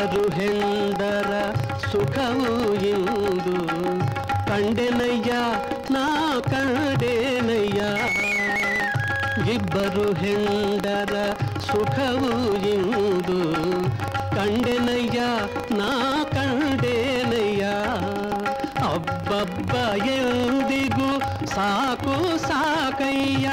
ಇಬ್ಬರು ಹೆಂಡರ ಸುಖವು ಇಂದು ಕಂಡೆನಯ್ಯ ನಾ ಕಂಡೇನಯ್ಯ ಇಬ್ಬರು ಹೆಂಡರ ಸುಖವು ಇಂದು ಕಂಡೆನಯ್ಯ ನಾ ಕಂಡೇನಯ್ಯ ಅಬ್ಬಬ್ಬ ಎಂದಿಗೂ ಸಾಕು ಸಾಕಯ್ಯ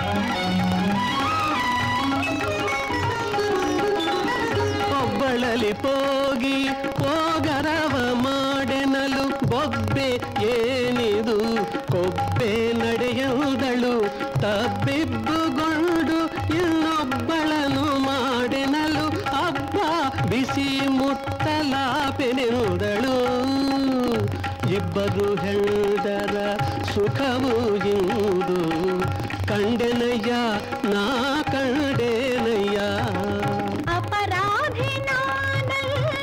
ಒಬ್ಬಳಲಿ ಪೋಗಿ ಪೋಗರವ ಮಾಡೆನಲು ಬೊಬ್ಬೆ ಏನಿದು ಕೊಬ್ಬೆ ನಡೆಯುವುದಳು ತಬ್ಬಿಬ್ಬುಗೊಂಡು ಇನ್ನೊಬ್ಬಳನು ಮಾಡೆನಲು ಹಬ್ಬ ಬಿಸಿ ಮುತ್ತಲಾಪೆನೆನುದಳು ಇಬ್ಬರು ಹೆಂಡರ ಸುಖವು ಇಂದು ಕಂಡೆನಯ್ಯ ನಾ ಕಂಡೇನಯ್ಯ ಅಪರಾಧಿ ನಾನಲ್ಲ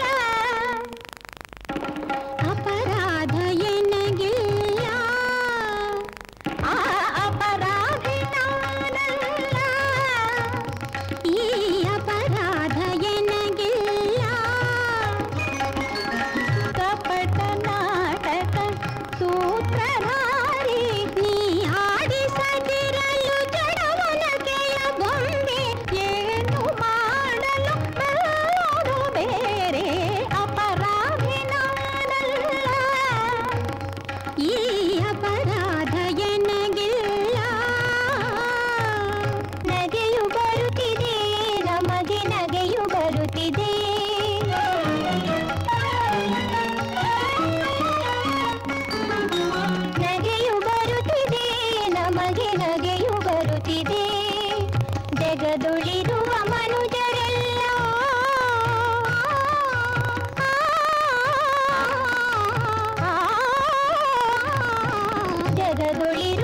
ಅಪರಾಧ ಎನಗಿಲ್ಲ ಆ ಅಪರಾಧಿ ನಾನಲ್ಲ ಈ ಅಪರಾಧ ಎನಗಿಲ್ಲ ಕಪಟ ನಾಟಕ ಸೂತ್ರಧಾರಿ ನೀ ಆಡಿಸದಿರಲು ಜಡವನಕೆಯ ಗೊಂಬೆ ಏನು ಮಾಡಲು ಬಲ್ಲದು ಬೇರೆ ಅಪರಾಧಿ ನಾನಲ್ಲ ಈ ಅಪರಾಧ ಎನಗಿಲ್ಲ ನಗೆಯು ಬರುತ್ತಿದೆ ನಮಗೆ ನಗೆಯು ಬರುತ್ತಿದೆ ನಗೆಯು ಬರುತ್ತಿದೆ ನಮಗೆ ನಗೆಯು ಬರುತ್ತಿದೆ ಜಗದುಳಿರುವ ಮನುಜರೆಲ್ಲ ಜಗದುಳಿರುವ